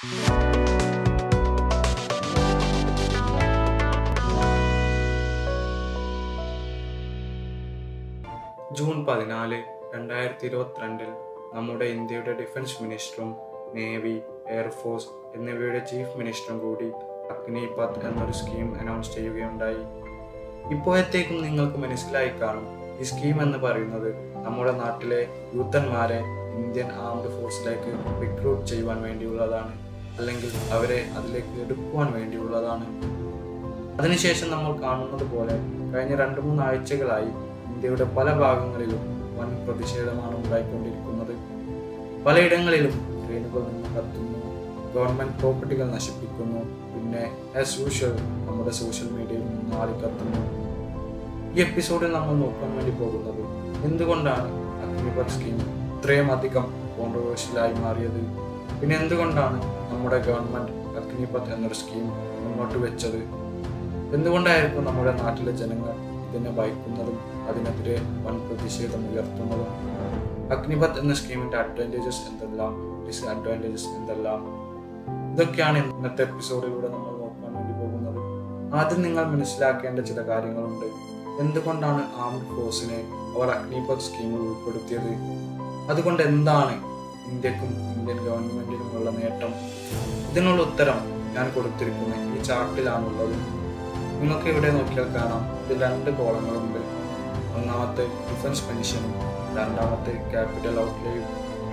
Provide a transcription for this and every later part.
June പതിനാല് രണ്ടായിരത്തി ഇരുപത്തിരണ്ടിൽ നമ്മുടെ ഇന്ത്യയുടെ ഡിഫൻസ് മിനിസ്റ്ററും നേവി എയർഫോഴ്സ് എന്നിവയുടെ ചീഫ് മിനിസ്റ്ററും കൂടി അഗ്നിപത് എന്നൊരു സ്കീം അനൗൺസ് ചെയ്യുകയുണ്ടായി ഇപ്പോഴത്തേക്കും നിങ്ങൾക്ക് മനസ്സിലായി കാണും ഈ സ്കീം എന്ന് പറയുന്നത് നമ്മുടെ നാട്ടിലെ യൂത്തന്മാരെ ഇന്ത്യൻ ആംഡ് ഫോഴ്സിലേക്ക് റിക്രൂട്ട് ചെയ്യുവാൻ വേണ്ടിയുള്ളതാണ് അല്ലെങ്കിൽ അവരെ അതിലേക്ക് എടുക്കുവാൻ വേണ്ടിയുള്ളതാണ് അതിനുശേഷം നമ്മൾ കാണുന്നത് പോലെ കഴിഞ്ഞ രണ്ട് മൂന്ന് ആഴ്ചകളായി ഇന്ത്യയുടെ പല ഭാഗങ്ങളിലും വൻ പ്രതിഷേധമാണ് ഉണ്ടായിക്കൊണ്ടിരിക്കുന്നത് പലയിടങ്ങളിലും ട്രെയിനുകൾ നിന്ന് കത്തുന്നു ഗവൺമെന്റ് പ്രോപ്പർട്ടികൾ നശിപ്പിക്കുന്നു പിന്നെ ആസ് യൂഷ്വൽ നമ്മുടെ സോഷ്യൽ മീഡിയയിൽ നിന്ന് ആളിക്കത്തുന്നു ഈ എപ്പിസോഡിൽ നമ്മൾ നോക്കാൻ വേണ്ടി പോകുന്നത് എന്തുകൊണ്ടാണ് അഗ്നിപത് സ്കീം ഇത്രയും അധികം കോൺട്രവേഴ്ഷ്യലായി മാറിയത് പിന്നെ എന്തുകൊണ്ടാണ് നമ്മുടെ ഗവൺമെന്റ് അഗ്നിപത് എന്നൊരു സ്കീം മുന്നോട്ട് വെച്ചത് എന്തുകൊണ്ടായിരിക്കും നമ്മുടെ നാട്ടിലെ ജനങ്ങൾ ഇതിനെ ഭയക്കുന്നതും അതിനെതിരെ വൻ പ്രതിഷേധം ഉയർത്തുന്നതും അഗ്നിപത് എന്ന സ്കീമിന്റെ അഡ്വാൻറ്റേജസ് എന്തെല്ലാം ഡിസ്അഡ്വാൻറ്റേജസ് എന്തെല്ലാം ഇതൊക്കെയാണ് ഇന്നത്തെ എപ്പിസോഡിലൂടെ നമ്മൾ നോക്കാൻ വേണ്ടി പോകുന്നത് ആദ്യം നിങ്ങൾ മനസ്സിലാക്കേണ്ട ചില കാര്യങ്ങളുണ്ട് എന്തുകൊണ്ടാണ് ആംഡ് ഫോഴ്സിനെ അവർ അഗ്നിപത് സ്കീമിൽ ഉൾപ്പെടുത്തിയത് അതുകൊണ്ട് എന്താണ് ഇന്ത്യക്കും ഇന്ത്യൻ ഗവൺമെന്റിനുമുള്ള നേട്ടം ഇതിനുള്ള ഉത്തരം ഞാൻ കൊടുത്തിരിക്കുന്ന ഈ ചാർട്ടിലാണുള്ളത് നിങ്ങൾക്ക് ഇവിടെ നോക്കിയാൽ കാണാം ഇതിൽ രണ്ട് കോളങ്ങളുണ്ട് ഒന്നാമത്തെ ഡിഫൻസ് പെൻഷനും രണ്ടാമത്തെ ക്യാപിറ്റൽ ഔട്ട്ലേയും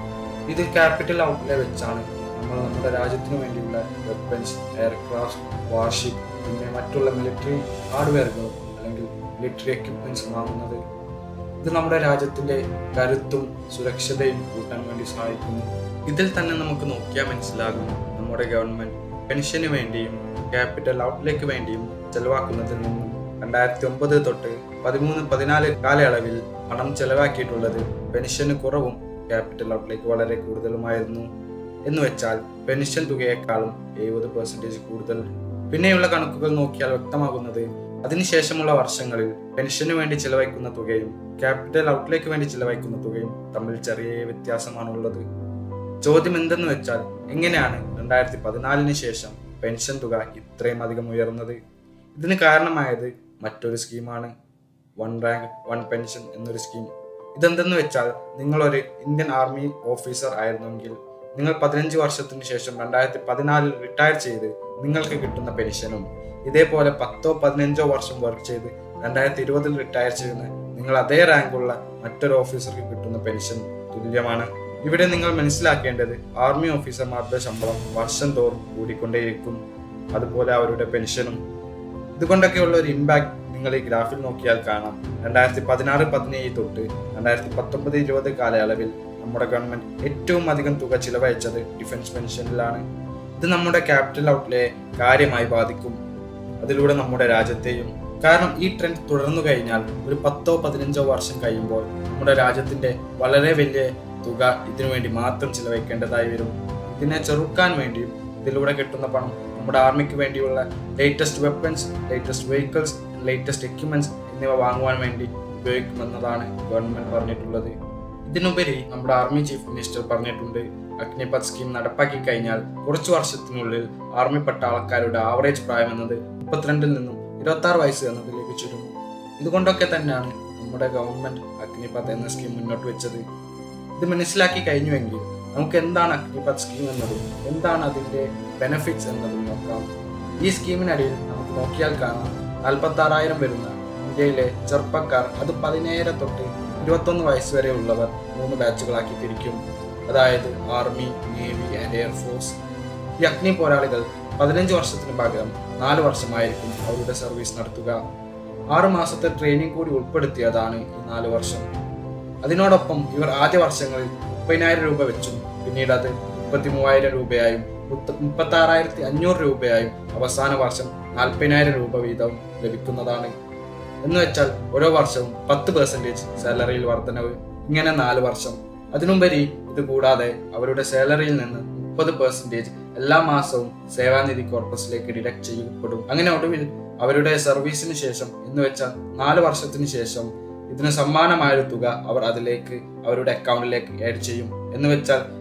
ഇത് ക്യാപിറ്റൽ ഔട്ട്ലേ വെച്ചാണ് നമ്മൾ നമ്മുടെ രാജ്യത്തിന് വേണ്ടിയുള്ള വെപ്പൻസ് എയർക്രാഫ്റ്റ് വാർഷിപ്പ് പിന്നെ മറ്റുള്ള മിലിറ്ററി ഹാർഡ്വെയറുകളും അല്ലെങ്കിൽ മിലിറ്ററി എക്യുപ്മെന്റ്സ് വാങ്ങുന്നത് ഇത് നമ്മുടെ രാജ്യത്തിന്റെ കരുത്തും സുരക്ഷതയും കൂട്ടാൻ വേണ്ടി സഹായിക്കുന്നു ഇതിൽ തന്നെ നമുക്ക് നോക്കിയാൽ മനസ്സിലാകും നമ്മുടെ ഗവൺമെന്റ് പെൻഷന് വേണ്ടിയും ക്യാപിറ്റൽ ഔട്ട്ലേക്ക് വേണ്ടിയും ചെലവാക്കുന്നതിൽ നിന്നും രണ്ടായിരത്തി ഒമ്പത് തൊട്ട് പതിമൂന്ന് പതിനാല് കാലയളവിൽ പണം ചെലവാക്കിയിട്ടുള്ളത് പെൻഷന് കുറവും ക്യാപിറ്റൽ ഔട്ട്ലേക്ക് വളരെ കൂടുതലുമായിരുന്നു എന്ന് വെച്ചാൽ പെൻഷൻ തുകയേക്കാളും എഴുപത് പെർസെൻറ്റേജ് കൂടുതൽ പിന്നെയുള്ള കണക്കുകൾ നോക്കിയാൽ വ്യക്തമാകുന്നത് അതിനുശേഷമുള്ള വർഷങ്ങളിൽ പെൻഷന് വേണ്ടി ചിലവഴിക്കുന്ന തുകയും ക്യാപിറ്റൽ ഔട്ട്ലേക്ക് വേണ്ടി ചിലവഴിക്കുന്ന തുകയും തമ്മിൽ ചെറിയ വ്യത്യാസമാണുള്ളത് ചോദ്യം എന്തെന്ന് വെച്ചാൽ എങ്ങനെയാണ് രണ്ടായിരത്തി പതിനാലിന് ശേഷം പെൻഷൻ തുക ഇത്രയും അധികം ഉയർന്നത് ഇതിന് കാരണമായത് മറ്റൊരു സ്കീമാണ് വൺ റാങ്ക് വൺ പെൻഷൻ എന്നൊരു സ്കീം ഇതെന്തെന്ന് വെച്ചാൽ നിങ്ങളൊരു ഇന്ത്യൻ ആർമി ഓഫീസർ ആയിരുന്നെങ്കിൽ നിങ്ങൾ പതിനഞ്ച് വർഷത്തിന് ശേഷം രണ്ടായിരത്തി പതിനാലിൽ റിട്ടയർ ചെയ്ത് നിങ്ങൾക്ക് കിട്ടുന്ന പെൻഷനും ഇതേപോലെ പത്തോ പതിനഞ്ചോ വർഷം വർക്ക് ചെയ്ത് രണ്ടായിരത്തി ഇരുപതിൽ റിട്ടയർ ചെയ്യുന്ന നിങ്ങൾ അതേ റാങ്കുള്ള മറ്റൊരു ഓഫീസർക്ക് കിട്ടുന്ന പെൻഷൻ തുല്യമാണ് ഇവിടെ നിങ്ങൾ മനസ്സിലാക്കേണ്ടത് ആർമി ഓഫീസർമാരുടെ ശമ്പളം വർഷം തോറും കൂടിക്കൊണ്ടേയിരിക്കും അതുപോലെ അവരുടെ പെൻഷനും ഇതുകൊണ്ടൊക്കെയുള്ള ഒരു ഇമ്പാക്ട് നിങ്ങൾ ഈ ഗ്രാഫിൽ നോക്കിയാൽ കാണാം രണ്ടായിരത്തി പതിനാറ് പതിനേഴ് തൊട്ട് രണ്ടായിരത്തി പത്തൊമ്പത് ഇരുപത് കാലയളവിൽ നമ്മുടെ ഗവൺമെന്റ് ഏറ്റവും അധികം തുക ചിലവഴിച്ചത് ഡിഫൻസ് പെൻഷനിലാണ് ഇത് നമ്മുടെ ക്യാപിറ്റൽ ഔട്ട്ലെ കാര്യമായി ബാധിക്കും അതിലൂടെ നമ്മുടെ രാജ്യത്തെയും കാരണം ഈ ട്രെൻഡ് തുടർന്നു കഴിഞ്ഞാൽ ഒരു പത്തോ പതിനഞ്ചോ വർഷം കഴിയുമ്പോൾ നമ്മുടെ രാജ്യത്തിന്റെ വളരെ വലിയ തുക ഇതിനു വേണ്ടി മാത്രം ചിലവഴിക്കേണ്ടതായി വരും ഇതിനെ ചെറുക്കാൻ വേണ്ടിയും ഇതിലൂടെ കിട്ടുന്ന പണം നമ്മുടെ ആർമിക്ക് വേണ്ടിയുള്ള latest weapons latest vehicles latest equipments എന്നിവ വാങ്ങുവാൻ വേണ്ടി ഉപയോഗിക്കുമെന്നതാണ് ഗവൺമെന്റ് പറഞ്ഞിട്ടുള്ളത് ഇതിനുപരി നമ്മുടെ ആർമി ചീഫ് മിനിസ്റ്റർ പറഞ്ഞിട്ടുണ്ട് അഗ്നിപത് സ്കീം നടപ്പാക്കി കഴിഞ്ഞാൽ കുറച്ചു വർഷത്തിനുള്ളിൽ ആർമി പട്ടാളക്കാരുടെ ആവറേജ് പ്രായം എന്നത് മുപ്പത്തിരണ്ടിൽ നിന്നും ഇരുപത്തി ആറ് വയസ്സ് എന്നതിലേക്ക് ചുരുങ്ങും ഇതുകൊണ്ടൊക്കെ തന്നെയാണ് നമ്മുടെ ഗവൺമെന്റ് അഗ്നിപത് എന്ന സ്കീം മുന്നോട്ട് വെച്ചത് ഇത് മനസ്സിലാക്കി കഴിഞ്ഞുവെങ്കിൽ നമുക്ക് എന്താണ് അഗ്നിപത് സ്കീം എന്നതും എന്താണ് അതിന്റെ ബെനിഫിറ്റ്സ് എന്നതും നോക്കാം ഈ സ്കീമിനടിയിൽ നമുക്ക് നോക്കിയാൽ കാണാം നാൽപ്പത്തി ആറായിരം വരുന്ന ഇന്ത്യയിലെ ചെറുപ്പക്കാർ അത് പതിനേഴര തൊട്ട് ഇരുപത്തൊന്ന് വയസ്സ് വരെ ഉള്ളവർ മൂന്ന് ബാച്ചുകളാക്കി തിരിക്കും അതായത് ആർമി നേവി ആൻഡ് എയർഫോഴ്സ് ഈ അഗ്നി പോരാളികൾ പതിനഞ്ച് വർഷത്തിന് പകരം നാല് വർഷമായിരിക്കും അവരുടെ സർവീസ് നടത്തുക ആറു മാസത്തെ ട്രെയിനിങ് കൂടി ഉൾപ്പെടുത്തിയതാണ് ഈ നാല് വർഷം അതിനോടൊപ്പം ഇവർ ആദ്യ വർഷങ്ങളിൽ മുപ്പതിനായിരം രൂപ വെച്ചും പിന്നീട് അത് മുപ്പത്തി മൂവായിരം രൂപയായും മുപ്പത്തി ആറായിരത്തി അഞ്ഞൂറ് രൂപയായും അവസാന വർഷം നാൽപ്പതിനായിരം രൂപ വീതം ലഭിക്കുന്നതാണ് എന്ന് വെച്ചാൽ ഓരോ വർഷവും പത്ത് പെർസെൻറ്റേജ് സാലറിയിൽ വർധനവ് ഇങ്ങനെ നാല് വർഷം അതിനുപരി ഇത് കൂടാതെ അവരുടെ സാലറിയിൽ നിന്ന് മുപ്പത് പെർസെൻറ്റേജ് എല്ലാ മാസവും സേവാനിധി കോർപ്പസിലേക്ക് ഡിഡക്ട് ചെയ്യപ്പെടും അങ്ങനെ ഒടുവിൽ അവരുടെ സർവീസിന് ശേഷം എന്ന് വെച്ചാൽ നാല് വർഷത്തിന് ശേഷം ഇതിന് സമ്മാനമായൊരു തുക അവർ അതിലേക്ക് അവരുടെ അക്കൗണ്ടിലേക്ക് ആഡ് ചെയ്യും എന്ന് വെച്ചാൽ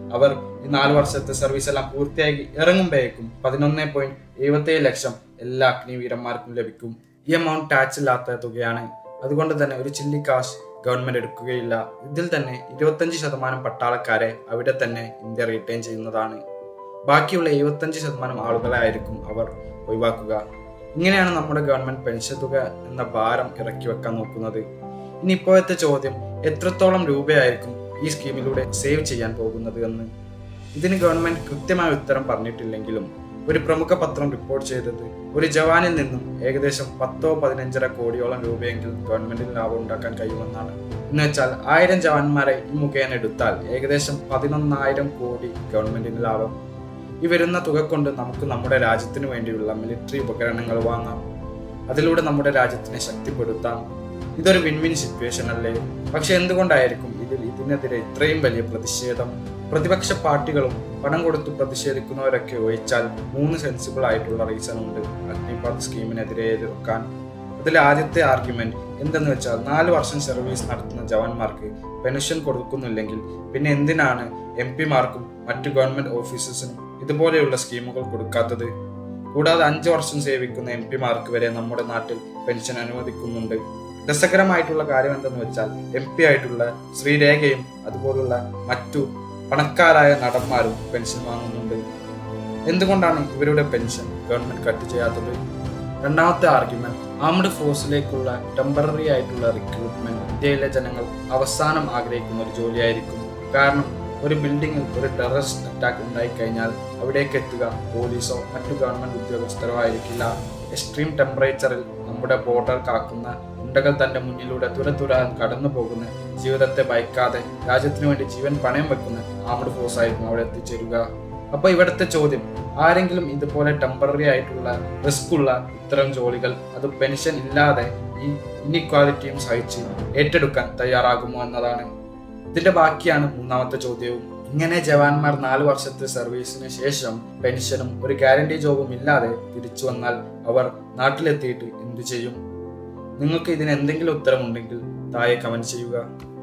അവർ ഈ നാല് വർഷത്തെ സർവീസ് എല്ലാം പൂർത്തിയാക്കി ഇറങ്ങുമ്പോഴേക്കും പതിനൊന്ന് പോയിന്റ് എഴുപത്തേഴ് ലക്ഷം എല്ലാ അഗ്നിവീരന്മാർക്കും ലഭിക്കും ഈ എമൗണ്ട് ടാക്സ് ഇല്ലാത്ത തുകയാണ് അതുകൊണ്ട് തന്നെ ഒരു ചില്ലി കാശ് ഗവൺമെന്റ് എടുക്കുകയില്ല ഇതിൽ തന്നെ ഇരുപത്തഞ്ച് ശതമാനം പട്ടാളക്കാരെ അവിടെ തന്നെ ഇന്ത്യ റീറ്റെയിൻ ചെയ്യുന്നതാണ് ബാക്കിയുള്ള എഴുപത്തഞ്ച് ശതമാനം ആളുകളായിരിക്കും അവർ ഒഴിവാക്കുക ഇങ്ങനെയാണ് നമ്മുടെ ഗവൺമെന്റ് പെൻഷൻ തുക എന്ന ഭാരം ഇറക്കി വെക്കാൻ നോക്കുന്നത് ഇനി ഇപ്പോഴത്തെ ചോദ്യം എത്രത്തോളം രൂപയായിരിക്കും ഈ സ്കീമിലൂടെ സേവ് ചെയ്യാൻ പോകുന്നത് എന്ന് ഇതിന് ഗവൺമെന്റ് കൃത്യമായ ഉത്തരം പറഞ്ഞിട്ടില്ലെങ്കിലും ഒരു പ്രമുഖ പത്രം റിപ്പോർട്ട് ചെയ്തത് ഒരു ജവാനിൽ നിന്നും ഏകദേശം പത്തോ പതിനഞ്ചര കോടിയോളം രൂപയെങ്കിലും ഗവൺമെന്റിന് ലാഭം ഉണ്ടാക്കാൻ കഴിയുമെന്നാണ് എന്ന് വെച്ചാൽ ആയിരം ജവാന്മാരെ ഈ മുഖേന എടുത്താൽ ഏകദേശം പതിനൊന്നായിരം കോടി ഗവൺമെന്റിന് ലാഭം ഈ വരുന്ന തുക കൊണ്ട് നമുക്ക് നമ്മുടെ രാജ്യത്തിന് വേണ്ടിയുള്ള മിലിറ്ററി ഉപകരണങ്ങൾ വാങ്ങാം അതിലൂടെ നമ്മുടെ രാജ്യത്തിനെ ശക്തിപ്പെടുത്താം ഇതൊരു വിൻ വിൻ സിറ്റുവേഷൻ അല്ലേ പക്ഷെ എന്തുകൊണ്ടായിരിക്കും ഇതിൽ ഇതിനെതിരെ ഇത്രയും വലിയ പ്രതിഷേധം പ്രതിപക്ഷ പാർട്ടികളും പണം കൊടുത്ത് പ്രതിഷേധിക്കുന്നവരൊക്കെ ഒഴിച്ചാൽ മൂന്ന് സെൻസിബിൾ ആയിട്ടുള്ള റീസൺ ഉണ്ട് അഗ്നിപാത് സ്കീമിനെതിരെ എതിർക്കാൻ അതിൽ ആദ്യത്തെ ആർഗ്യുമെന്റ് എന്തെന്ന് വെച്ചാൽ നാല് വർഷം സർവീസ് നടത്തുന്ന ജവാന്മാർക്ക് പെൻഷൻ കൊടുക്കുന്നില്ലെങ്കിൽ പിന്നെ എന്തിനാണ് എം പിമാർക്കും മറ്റു ഗവൺമെന്റ് ഓഫീസേഴ്സിനും ഇതുപോലെയുള്ള സ്കീമുകൾ കൊടുക്കാത്തത് കൂടാതെ അഞ്ചു വർഷം സേവിക്കുന്ന എം പിമാർക്ക് വരെ നമ്മുടെ നാട്ടിൽ പെൻഷൻ അനുവദിക്കുന്നുണ്ട് രസകരമായിട്ടുള്ള കാര്യം എന്തെന്ന് വെച്ചാൽ എം പി ആയിട്ടുള്ള ശ്രീരേഖയും അതുപോലുള്ള മറ്റു പണക്കാരായ നടന്മാരും പെൻഷൻ വാങ്ങുന്നുണ്ട് എന്തുകൊണ്ടാണ് ഇവരുടെ പെൻഷൻ ഗവൺമെന്റ് കട്ട് ചെയ്യാത്തത് രണ്ടാമത്തെ ആർഗ്യുമെന്റ് ആംഡ് ഫോഴ്സിലേക്കുള്ള ടെമ്പററി ആയിട്ടുള്ള റിക്രൂട്ട്മെന്റ് ഇന്ത്യയിലെ ജനങ്ങൾ അവസാനം ആഗ്രഹിക്കുന്ന ഒരു ജോലിയായിരിക്കും കാരണം ഒരു ബിൽഡിങ്ങിൽ ഒരു ടെററിസ്റ്റ് അറ്റാക്ക് ഉണ്ടായിക്കഴിഞ്ഞാൽ അവിടേക്ക് എത്തുക പോലീസോ മറ്റു ഗവൺമെന്റ് ഉദ്യോഗസ്ഥരോ ആയിരിക്കില്ല എക്സ്ട്രീം ടെമ്പറേച്ചറിൽ നമ്മുടെ ബോർഡർ കാക്കുന്ന ഉണ്ടകൾ തന്റെ മുന്നിലൂടെ തുര തുര കടന്നു പോകുന്ന ജീവിതത്തെ ഭയക്കാതെ രാജ്യത്തിനു വേണ്ടി ജീവൻ പണയം വെക്കുന്ന ആംഡ് ഫോഴ്സ് ആയിരിക്കും അവിടെ എത്തിച്ചേരുക അപ്പൊ ഇവിടുത്തെ ചോദ്യം ആരെങ്കിലും ഇതുപോലെ ടെമ്പററി ആയിട്ടുള്ള റിസ്ക് ഉള്ള ഇത്തരം ജോലികൾ അത് പെൻഷൻ ഇല്ലാതെ ഈ ഇനിക്വാലിറ്റിയും സഹിച്ച് ഏറ്റെടുക്കാൻ തയ്യാറാകുമോ എന്നതാണ് ഇതിന്റെ ബാക്കിയാണ് മൂന്നാമത്തെ ചോദ്യവും ഇങ്ങനെ ജവാന്മാർ നാല് വർഷത്തെ സർവീസിന് ശേഷം പെൻഷനും ഒരു ഗ്യാരണ്ടി ജോബും ഇല്ലാതെ തിരിച്ചു വന്നാൽ അവർ നാട്ടിലെത്തിയിട്ട് എന്തു ചെയ്യും നിങ്ങൾക്ക് ഇതിന് എന്തെങ്കിലും ഉത്തരമുണ്ടെങ്കിൽ താഴെ കമന്റ് ചെയ്യുക